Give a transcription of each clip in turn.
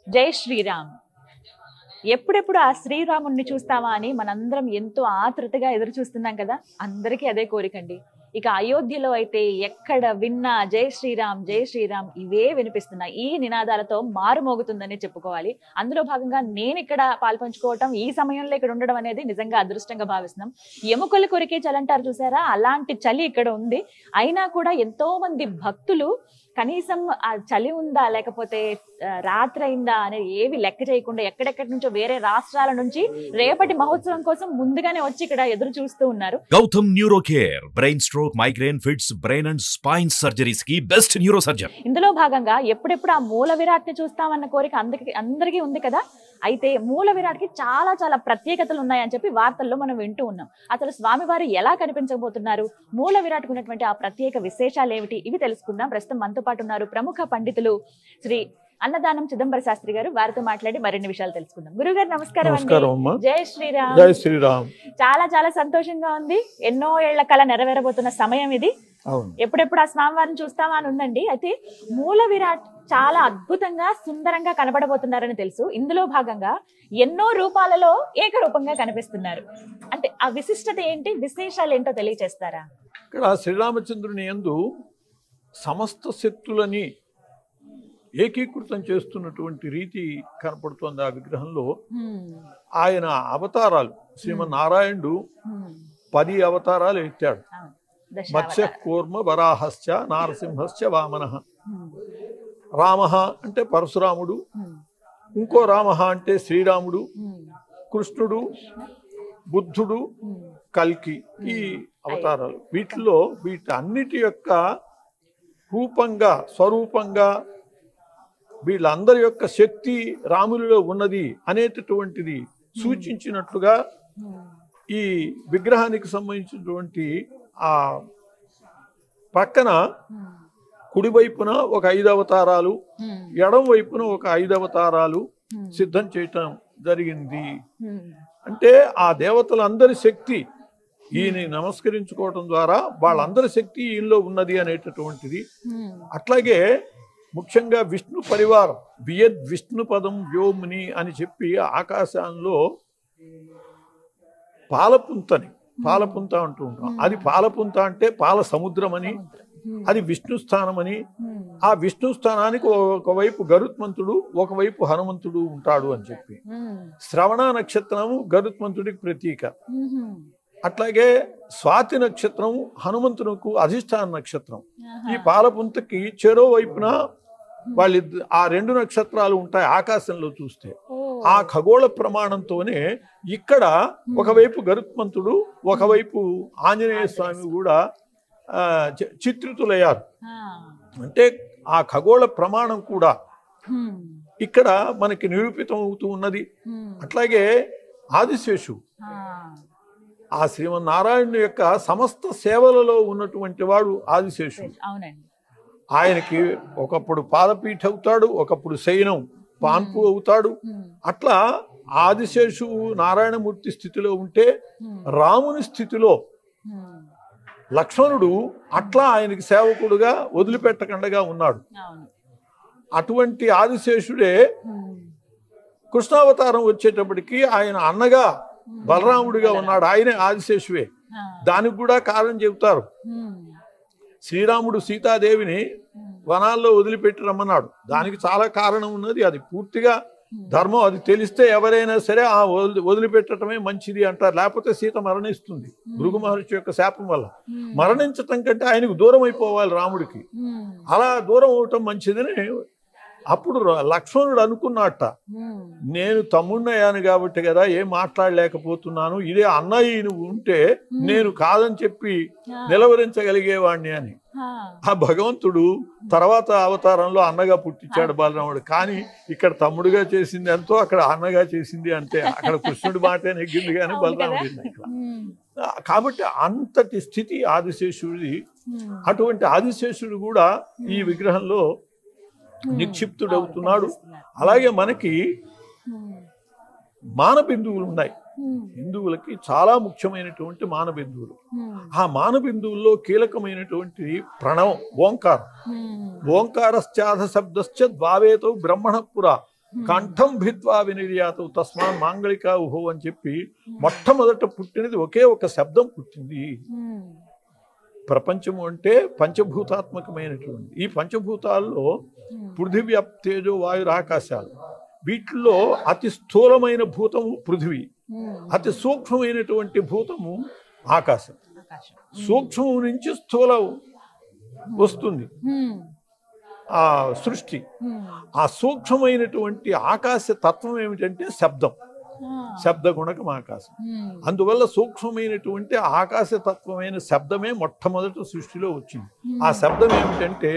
జై శ్రీరామ్ ఎప్పుడెప్పుడు ఆ శ్రీరాముణ్ణి చూస్తావా అని మనందరం ఎంతో ఆతృతగా ఎదురు చూస్తున్నాం కదా అందరికీ అదే కోరికండి ఇక అయోధ్యలో అయితే ఎక్కడ విన్నా జై శ్రీరామ్ జై శ్రీరామ్ ఇవే వినిపిస్తున్నాయి ఈ నినాదాలతో మారుమోగుతుందని చెప్పుకోవాలి అందులో భాగంగా నేను ఇక్కడ పాల్పంచుకోవటం ఈ సమయంలో ఇక్కడ ఉండడం అనేది నిజంగా అదృష్టంగా భావిస్తున్నాం ఎముకలు కొరికే చలి అంటారు చూసారా అలాంటి చలి ఇక్కడ ఉంది అయినా కూడా ఎంతో మంది భక్తులు కనీసం ఆ చలి ఉందా లేకపోతే ఆ, రాత్రి అయిందా అనేది ఏవి లెక్క చేయకుండా ఎక్కడెక్కడి నుంచో వేరే రాష్ట్రాల నుంచి రేపటి మహోత్సవం కోసం ముందుగానే వచ్చి ఇక్కడ ఎదురు చూస్తూ ఉన్నారు Gautam neuro care brain stroke migraine fits brain and spine surgeries కి బెస్ట్ న్యూరో సర్జన్ ఇందులో భాగంగా ఎప్పుడెప్పుడు ఆ మూల విరాట్ని చూస్తామన్న కోరిక అందరికి అందరికీ ఉంది కదా అయితే మూల విరాట్కి చాలా చాలా ప్రత్యేకతలు ఉన్నాయని చెప్పి వార్తల్లో మనం వింటూ ఉన్నాం అసలు స్వామివారు ఎలా కనిపించబోతున్నారు మూల విరాట్కు ఉన్నటువంటి ఆ ప్రత్యేక విశేషాలు ఏమిటి ఇవి తెలుసుకుందాం ప్రస్తుతం మనతో పాటు ఉన్నారు ప్రముఖ పండితులు శ్రీ అన్నదానం చిదంబర శాస్త్రి గారు వారితో మాట్లాడి మరిన్ని విషయాలు తెలుసుకుందాం గురుగారు నమస్కారం నమస్కారం అండి అమ్మా జై శ్రీరామ్ జై శ్రీరామ్ చాలా చాలా సంతోషంగా ఉంది ఎన్నో ఏళ్ల కళ నెరవేరబోతున్న సమయం ఇది అవును ఎప్పుడెప్పుడు ఆ స్వామివారిని చూస్తామా అని ఉందండి అయితే మూల విరాట్ చాలా అద్భుతంగా సుందరంగా కనబడబోతున్నారని తెలుసు ఇందులో భాగంగా ఎన్నో రూపాలలో ఏకరూపంగా కనిపిస్తున్నారు అంటే ఆ విశిష్టత ఏంటి విశేషాలు ఏంటో తెలియచేస్తారా ఇక్కడ శ్రీరామచంద్రుని యందు సమస్త శక్తులని ఏకీకృతం చేస్తున్నటువంటి రీతి కనపడుతోంది ఆ విగ్రహంలో ఆయన అవతారాలు శ్రీమన్నారాయణుడు పది అవతారాలు ఎత్తాడు అవును. మత్స్య దశావతార. కూర్మ వరాహస్య నారసింహస్య వామన హ్మ్. రామ అంటే పరశురాముడు హ్మ్. ఇంకో రామ అంటే శ్రీరాముడు హ్మ్. కృష్ణుడు బుద్ధుడు హ్మ్. కల్కి ఈ అవతారాలు వీటిలో వీటన్నిటి యొక్క రూపంగా స్వరూపంగా వీళ్ళందరి యొక్క శక్తి రాములలో ఉన్నది అనేటటువంటిది సూచించినట్లుగా హ్మ్. ఈ విగ్రహానికి సంబంధించినటువంటి ఆ పక్కన హ్మ్. కుడివైపున ఒక ఐదు అవతారాలు హ్మ్. ఎడం వైపున ఒక ఐదు అవతారాలు హ్మ్. సిద్ధం చేయటం జరిగింది హ్మ్. అంటే ఆ దేవతలందరి శక్తి ఈయన నమస్కరించుకోవటం ద్వారా వాళ్ళందరి శక్తి ఈయనలో ఉన్నది అనేటటువంటిది హ్మ్. అట్లాగే ముఖ్యంగా విష్ణు పరివారం వియద్ విష్ణు పదం వ్యోముని అని చెప్పి ఆకాశంలో పాలపుంతని పాలపుంత అంటూ ఉంటాం అది పాలపుంత అంటే పాల సముద్రం అని హ్మ్. అది విష్ణు స్థానం అని హ్మ్. ఆ విష్ణు స్థానానికి ఒకవైపు గరుత్మంతుడు ఒకవైపు హనుమంతుడు ఉంటాడు అని చెప్పి హ్మ్. శ్రవణ నక్షత్రము గరుత్మంతుడికి ప్రతీక హ్మ్. అట్లాగే స్వాతి నక్షత్రం హనుమంతునకు అధిష్టాన నక్షత్రం ఆహా. ఈ పాలపుంతకి చెరో వైపున వాళ్ళిద్ద ఆ రెండు నక్షత్రాలు ఉంటాయి ఆకాశంలో చూస్తే ఓ. ఆ ఖగోళ ప్రమాణంతోనే ఇక్కడ ఒకవైపు గరుత్మంతుడు ఒకవైపు ఆంజనేయ స్వామి కూడా ఆ, చి- చిత్రితులయ్యారు ఆ. అంటే ఆ ఖగోళ ప్రమాణం కూడా హ్మ్. ఇక్కడ మనకి నిరూపితం అవుతూ ఉన్నది హ్మ్. అట్లాగే ఆదిశేషు ఆ. ఆ శ్రీమన్నారాయణుని యొక్క సమస్త సేవలలో ఉన్నటువంటి వాడు ఆదిశేషుడు అవునండి ఆయనకి ఒకప్పుడు పాదపీఠ అవుతాడు ఒకప్పుడు శయనం పాన్పు అవుతాడు హ్మ్. అట్లా ఆదిశేషు నారాయణమూర్తి స్థితిలో ఉంటే హ్మ్. రాముని స్థితిలో హ్మ్. లక్ష్మణుడు అట్లా ఆయనకి సేవకుడుగా వదిలిపెట్టకుండా ఉన్నాడు అవును అటువంటి ఆదిశేషుడే హ్మ్. కృష్ణావతారం వచ్చేటప్పటికి ఆయన అన్నగా బలరాముడిగా ఉన్నాడు ఆయనే ఆదిశేషువే ఆ. దానికి కూడా కారణం చెబుతారు హ్మ్. శ్రీరాముడు సీతాదేవిని హ్మ్. వనాల్లో వదిలిపెట్టి రమ్మన్నాడు దానికి చాలా కారణం ఉన్నది అది పూర్తిగా ధర్మం అది తెలిస్తే ఎవరైనా సరే ఆ వదిలి వదిలిపెట్టడమే మంచిది అంటారు లేకపోతే సీత మరణిస్తుంది భృగు మహర్షి యొక్క శాపం వల్ల హ్మ్. మరణించటం కంటే ఆయనకు దూరం అయిపోవాలి రాముడికి హ్మ్. అలా దూరం అవటం మంచిదని అప్పుడు ర- లక్ష్మణుడు అనుకున్నట్ట హ్మ్. నేను తమ్ముడినయ్యాను కాబట్టి కదా ఏం మాట్లాడలేకపోతున్నాను ఇదే అన్నయ్య నువ్వు ఉంటే నేను కాదని చెప్పి ఆ. నిలవరించగలిగేవాడిని అని ఆ. ఆ భగవంతుడు తర్వాత అవతారంలో అన్నగా పుట్టించాడు బలరాముడు కానీ ఇక్కడ తమ్ముడుగా చేసింది ఎంతో అక్కడ అన్నగా చేసింది అంటే అక్కడ కృష్ణుడి మాటే నెగ్గింది కానీ అవును కదా? బలరాముడి ఇక్కడ హ్మ్. కాబట్టి అంతటి స్థితి ఆదిశేషుడిది హ్మ్. అటువంటి ఆదిశేషుడు కూడా ఈ విగ్రహంలో నిక్షిప్తుడవుతున్నాడు అలాగే మనకి హ్మ్. మానబిందువులు ఉన్నాయి హ్మ్. హిందువులకి చాలా ముఖ్యమైనటువంటి మానబిందువులు హ్మ్. ఆ మానబిందువుల్లో కీలకమైనటువంటి ప్రణవం ఓంకారం హ్మ్. ఓంకారశ్చాధ శబ్దశ్చ ద్వావేతో బ్రహ్మణ పుర కంఠం భిత్వా వినిర్యాత తస్మాన్ మాంగళిక ఉహో అని చెప్పి మొట్టమొదట పుట్టినది ఒకే ఒక శబ్దం పుట్టింది ఉమ్, ప్రపంచము అంటే పంచభూతాత్మకమైనటువంటి ఈ పంచభూతాల్లో ఉమ్, పృథివీ అప్ తేజో వాయురు ఆకాశాలు వీటిల్లో అతి స్థూలమైన భూతము పృథివీ ఉమ్, అతి సూక్ష్మమైనటువంటి భూతము ఆకాశం ఆకాశం సూక్ష్మం నుంచి స్థూలం వస్తుంది ఉమ్, ఆ సృష్టి ఉమ్, ఆ సూక్ష్మమైనటువంటి ఆకాశ తత్వం ఏమిటంటే శబ్దం ఆ, శబ్ద గుణకం ఆకాశం ఉమ్, అందువల్ల సూక్ష్మమైనటువంటి ఆకాశ తత్వమైన శబ్దమే మొట్టమొదటి సృష్టిలో వచ్చింది ఆ శబ్దం ఏమిటంటే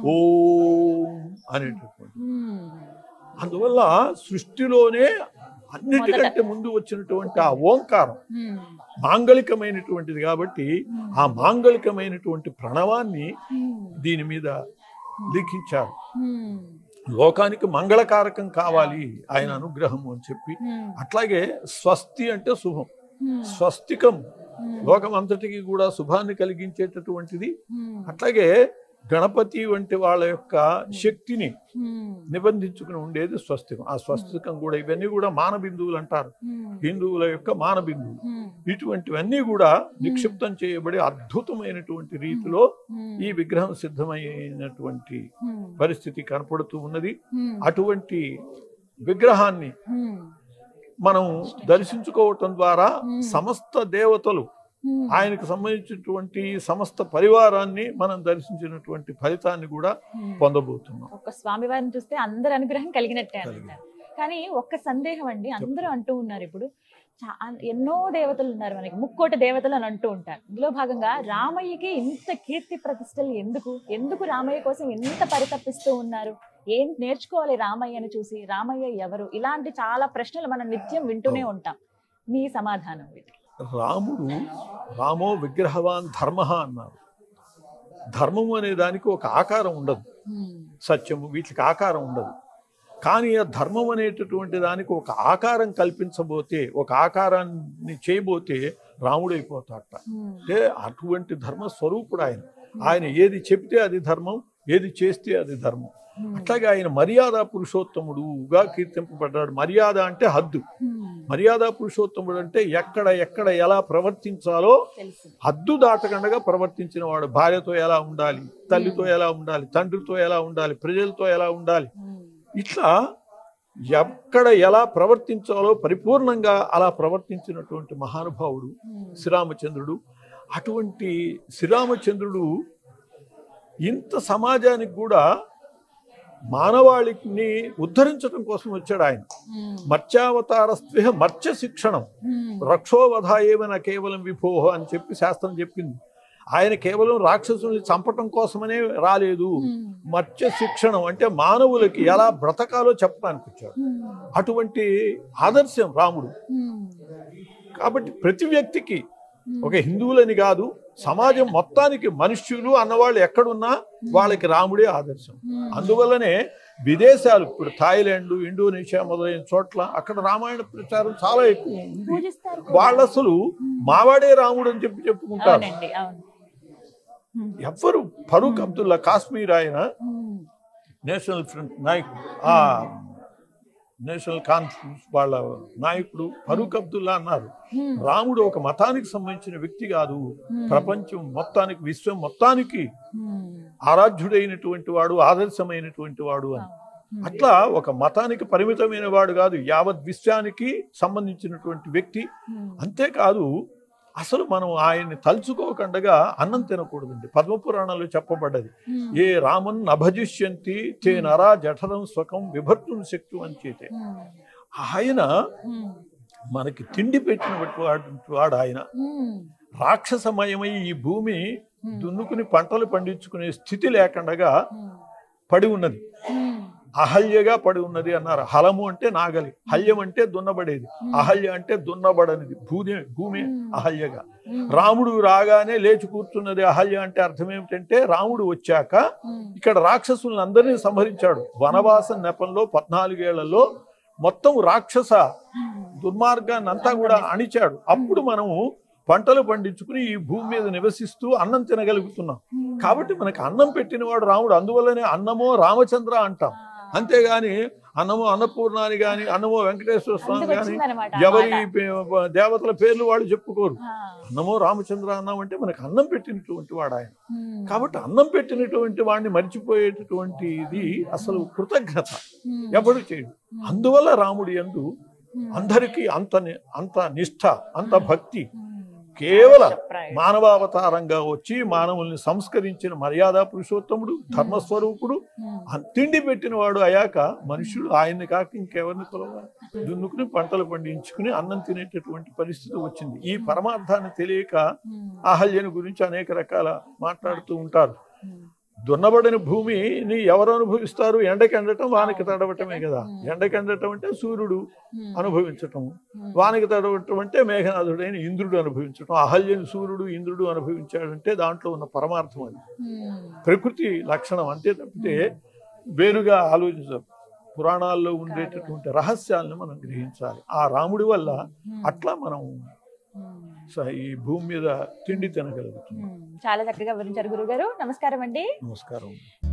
ఓం అనేటటువంటి ఉమ్, అందువల్ల సృష్టిలోనే అన్నిటికంటే ముందు వచ్చినటువంటి ఆ ఓంకారం ఉమ్, మాంగళికమైనటువంటిది కాబట్టి ఆ మాంగళికమైనటువంటి ప్రణవాన్ని ఉమ్, దీని మీద లిఖించారు ఉమ్, లోకానికి మంగళకారకం కావాలి ఆయన అనుగ్రహము అని చెప్పి ఉమ్, అట్లాగే స్వస్తి అంటే శుభం ఉమ్, స్వస్తికం ఉమ్, లోకం అంతటికి కూడా శుభాన్ని కలిగించేటటువంటిది ఉమ్, అట్లాగే గణపతి వంటి వాళ్ళ యొక్క శక్తిని ఉమ్, నిబంధించుకుని ఉండేది స్వస్తికం ఆ స్వస్తికం కూడా ఇవన్నీ కూడా మానబిందువులు అంటారు ఉమ్, హిందువుల యొక్క మానబిందువులు ఉమ్, ఇటువంటివన్నీ కూడా నిక్షిప్తం చేయబడి అద్భుతమైనటువంటి రీతిలో ఉమ్, ఈ విగ్రహం సిద్ధమైనటువంటి ఉమ్, పరిస్థితి కనపడుతూ ఉన్నది ఉమ్, అటువంటి విగ్రహాన్ని ఉమ్, మనం దర్శించుకోవటం ద్వారా Hmm. సమస్త దేవతలు ఉమ్, ఆయనకు సంబంధించినటువంటి సమస్త పరివారాన్ని మనం దర్శించినటువంటి ఫలితాన్ని కూడా ఉమ్. పొందబోతున్నాం ఒక్క స్వామివారిని చూస్తే అందరి అనుగ్రహం కలిగినట్టే అంటారు కానీ ఒక్క సందేహం అండి అందరూ అంటూ ఉన్నారు ఇప్పుడు చా- ఎన్నో దేవతలు ఉన్నారు మనకి ముక్కోటి దేవతలు అని అంటూ ఉంటారు ఇందులో భాగంగా రామయ్యకి ఇంత కీర్తి ప్రతిష్టలు ఎందుకు ఎందుకు రామయ్య కోసం ఎంత పరితపిస్తూ ఉన్నారు ఏం నేర్చుకోవాలి రామయ్యని చూసి రామయ్య ఎవరు ఇలాంటి చాలా ప్రశ్నలు మనం నిత్యం వింటూనే ఉంటాం మీ సమాధానం వీటికి రాముడు రామో విగ్రహవాన్ ధర్మ అన్నారు ధర్మము అనే దానికి ఒక ఆకారం ఉండదు ఉమ్, సత్యము వీటికి ఆకారం ఉండదు కానీ ఆ ధర్మం అనేటటువంటి దానికి ఒక ఆకారం కల్పించబోతే ఒక ఆకారాన్ని చేయబోతే రాముడైపోతాడట ఉమ్, అంటే అటువంటి ధర్మ స్వరూపుడు ఆయన ఆయన ఏది చెప్తే అది ధర్మం ఏది చేస్తే అది ధర్మం ఉమ్, అట్లాగే ఆయన మర్యాద పురుషోత్తముడుగా కీర్తింపబడ్డాడు మర్యాద అంటే హద్దు ఉమ్, మర్యాద పురుషోత్తముడు అంటే ఎక్కడ ఎక్కడ ఎలా ప్రవర్తించాలో తెలుసు హద్దు దాటకుండా ప్రవర్తించిన వాడు భార్యతో ఎలా ఉండాలి తల్లితో ఎలా ఉండాలి తండ్రితో ఎలా ఉండాలి ప్రజలతో ఎలా ఉండాలి ఉమ్, ఇట్లా ఎక్కడ ఎలా ప్రవర్తించాలో పరిపూర్ణంగా అలా ప్రవర్తించినటువంటి మహానుభావుడు ఉమ్, శ్రీరామచంద్రుడు అటువంటి శ్రీరామచంద్రుడు ఇంత సమాజానికి కూడా మానవాళిని ఉద్ధరించడం కోసం వచ్చాడు ఆయన ఉమ్, మత్స్యావతారస్త్విహ మత్స్య శిక్షణం ఉమ్, రక్షోవధ ఏమైనా కేవలం విభోహ అని చెప్పి శాస్త్రం చెప్పింది ఆయన కేవలం రాక్షసుల్ని చంపటం కోసమనే రాలేదు ఉమ్, మత్స్య శిక్షణం అంటే మానవులకి ఎలా బ్రతకాలో చెప్పడానికి వచ్చాడు ఉమ్, అటువంటి ఆదర్శం రాముడు ఉమ్, కాబట్టి ప్రతి వ్యక్తికి ఒక హిందువులని కాదు సమాజం మొత్తానికి మనుష్యులు అన్నవాళ్ళు ఎక్కడున్నా వాళ్ళకి రాముడే ఆదర్శం ఉమ్. అందువల్లనే విదేశాలు ఇప్పుడు థాయిలాండ్ ఇండోనేషియా మొదలైన చోట్ల అక్కడ రామాయణ ప్రచారం చాలా ఎక్కువ ఉంది పూజిస్తారు కూడా. వాళ్ళు అసలు మావాడే రాముడు అని చెప్పి చెప్పుకుంటారు అవునండి అవును ఉమ్, ఎవ్వరు ఫరూక్ అబ్దుల్లా కాశ్మీర్ ఆయన ఉమ్, నేషనల్ ఫ్రంట్ నాయకుడు ఆ నేషనల్ కాన్ఫరెన్స్ వాళ్ళ నాయకుడు ఫరూక్ అబ్దుల్లా అన్నారు ఉమ్, రాముడు ఒక మతానికి సంబంధించిన వ్యక్తి కాదు ఉమ్, ప్రపంచం మొత్తానికి విశ్వం మొత్తానికి ఉమ్, ఆరాధ్యుడైనటువంటి వాడు ఆదర్శమైనటువంటి వాడు అని ఉమ్, అట్లా ఒక మతానికి పరిమితమైన వాడు కాదు యావత్ విశ్వానికి సంబంధించినటువంటి వ్యక్తి ఉమ్, అంతేకాదు అసలు మనం ఆయన్ని తలుచుకోకుండా అన్నం తినకూడదండి పద్మపురాణంలో చెప్పబడ్డది ఉమ్, ఏ రామన్ అభజిష్యంతి తే నరా జఠరం స్వకం విభర్తుం శక్తి అని చేతే ఉమ్, ఆయన ఉమ్, మనకి తిండి పెట్టినటువంటి వాడు వాడు ఆయన ఉమ్, రాక్షసమయమై ఈ భూమి ఉమ్, దున్నుకుని పంటలు పండించుకునే స్థితి లేకుండా ఉమ్, పడి ఉన్నది ఉమ్, అహల్యగా పడి ఉన్నది అన్నారు హలము అంటే నాగలి హల్యం అంటే దున్నబడేది అహల్య అంటే దున్నబడనిది భూమి భూమి అహల్యగా ఉమ్, రాముడు రాగానే లేచి కూర్చున్నది అహల్య అంటే అర్థం ఏమిటంటే రాముడు వచ్చాక ఉమ్, ఇక్కడ రాక్షసులను అందరినీ సంహరించాడు వనవాస నెపంలో పద్నాలుగేళ్లలో మొత్తం రాక్షస ఉమ్, దుర్మార్గాన్ని అంతా కూడా అణిచాడు అప్పుడు మనము పంటలు పండించుకుని ఈ భూమి మీద నివసిస్తూ అన్నం తినగలుగుతున్నాం కాబట్టి మనకు అన్నం పెట్టినవాడు రాముడు అందువల్లనే అన్నమో రామచంద్ర అంటాం అంతేగాని అన్నమో అన్నపూర్ణాని గాని అన్నమో వెంకటేశ్వర స్వామి అందుకు గాని వచ్చిందనమాట ఆ ఎవరి మాట. పే- దేవతల పేర్లు వాళ్ళు చెప్పుకోరు ఆ, అన్నమో రామచంద్ర అన్నం అంటే మనకు అన్నం పెట్టినటువంటి వాడు ఆయన ఉమ్, కాబట్టి అన్నం పెట్టినటువంటి వాడిని మర్చిపోయేటటువంటి ఇది అసలు కృతజ్ఞత ఉమ్, ఎవడు చేయడు అందువల్ల రాముడి యందు ఉమ్, అందరికీ అంత ని- అంత నిష్ఠ అంత భక్తి ఉమ్, కేవలం అభిప్రాయం. మానవావతారంగా వచ్చి మానవుల్ని సంస్కరించిన మర్యాద పురుషోత్తముడు ధర్మస్వరూపుడు ఉమ్, ఆ తిండి పెట్టిన వాడు అయ్యాక మనుషుడు ఆయన్ని కాక ఇంకెవరిని కొలవాలి దున్నుకుని పంటలు పండించుకుని అన్నం తినేటటువంటి పరిస్థితి వచ్చింది ఈ పరమార్థాన్ని తెలియక ఉమ్, అహల్యని గురించి అనేక రకాల మాట్లాడుతూ ఉంటారు ఉమ్, దున్నబడిన భూమిని ఎవరు అనుభవిస్తారు ఎండకి ఎండటం వానకి తడవటమే కదా Hmm. ఎండకి ఎండటం అంటే సూర్యుడు ఉమ్, అనుభవించటం ఉమ్, వానకి తడవటం అంటే మేఘనాథుడైన ఇంద్రుడు అనుభవించటం అహల్యని సూర్యుడు ఇంద్రుడు అనుభవించాడంటే దాంట్లో ఉన్న పరమార్థం అది ఉమ్, ప్రకృతి లక్షణం అంతే తప్పితే వేరుగా ఆలోచించాలి పురాణాల్లో ఉండేటటువంటి రహస్యాలను మనం గ్రహించాలి ఆ రాముడి వల్ల ఉమ్, అట్లా మనం ఉమ్, స- ఈ భూమి మీద తిండి తినగలుగుతున్నాం ఉమ్, చాలా చక్కగా వివరించారు గురుగారు నమస్కారం అండి నమస్కారం